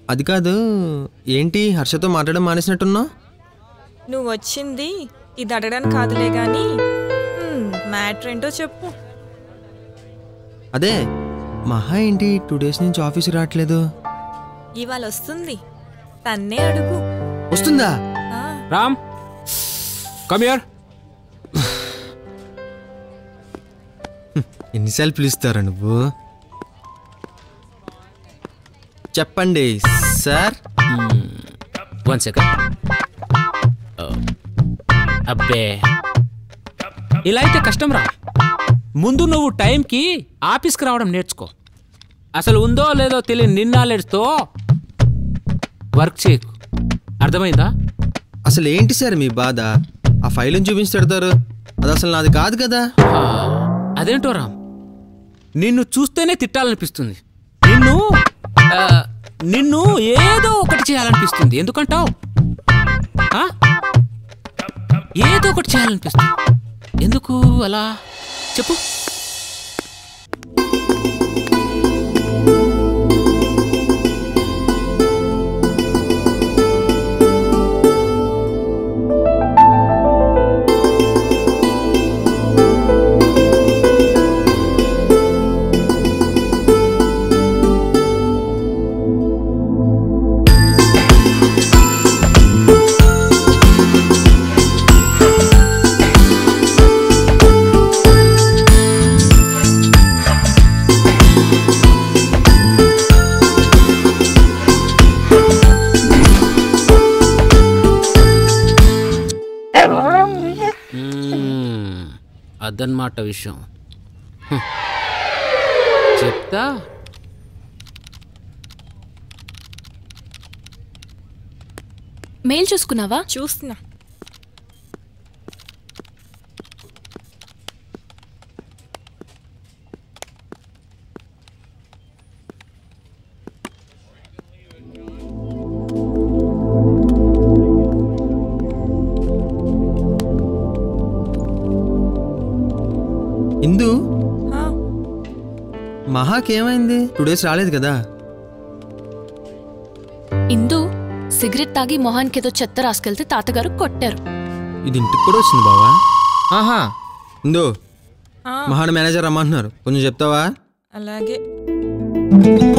అది కాదు ఏంటి హర్షతో మాట్లాడడం మానేసినట్టున్నావు నువ్వు వచ్చింది ఇది అడగడానికి కాదులే గాని మ్యాటర్ ఏంటో చెప్పు అదే మహా ఏంటి టూ డేస్ నుంచి ఆఫీస్కి రావట్లేదు ఇవాళ వస్తుంది తన్నే అడుగు వస్తుందా ఆ, రామ్ కమ్ హియర్ ఎన్నిసార్లు పిలుస్తారా నువ్వు చెప్పండి సార్ వన్ సెకండ్ అబ్బే ఇలా అయితే కష్టం రా ముందు నువ్వు టైంకి ఆఫీస్కి రావడం నేర్చుకో అసలు ఉందో లేదో తెలియని నిన్నాలెడ్స్తో వర్క్ చేయకు అర్థమైందా అసలు ఏంటి సార్ మీ బాధ ఆ ఫైల్ని చూపించి తిడతారు అది అసలు నాది కాదు కదా ఆ, అదేంటో రామ్ నిన్ను చూస్తేనే తిట్టాలనిపిస్తుంది నిన్ను ఆ, నిన్ను ఏదో ఒకటి చేయాలనిపిస్తుంది ఎందుకంటావు ఏదో ఒకటి చేయాలనిపిస్తుంది ఎందుకు అలా చెప్పు మ్మ్. అదన్నమాట విషయం హ్మ్. చెప్తా మెయిల్ చూసుకున్నావా చూస్తున్నా ఇందు ఆ, మహాకి ఏమైంది టూ డేస్ రాలేదు కదా ఇందు సిగరెట్ తాగి మొహానికి ఏదో చెత్త రాసుకెళ్తే తాతగారు కొట్టారు ఇది ఇంటికి కూడా వచ్చింది బావా ఆహా ఇందు ఆ, మహాన్ మేనేజర్ రమ్మంటున్నారు కొంచెం చెప్తావా అలాగే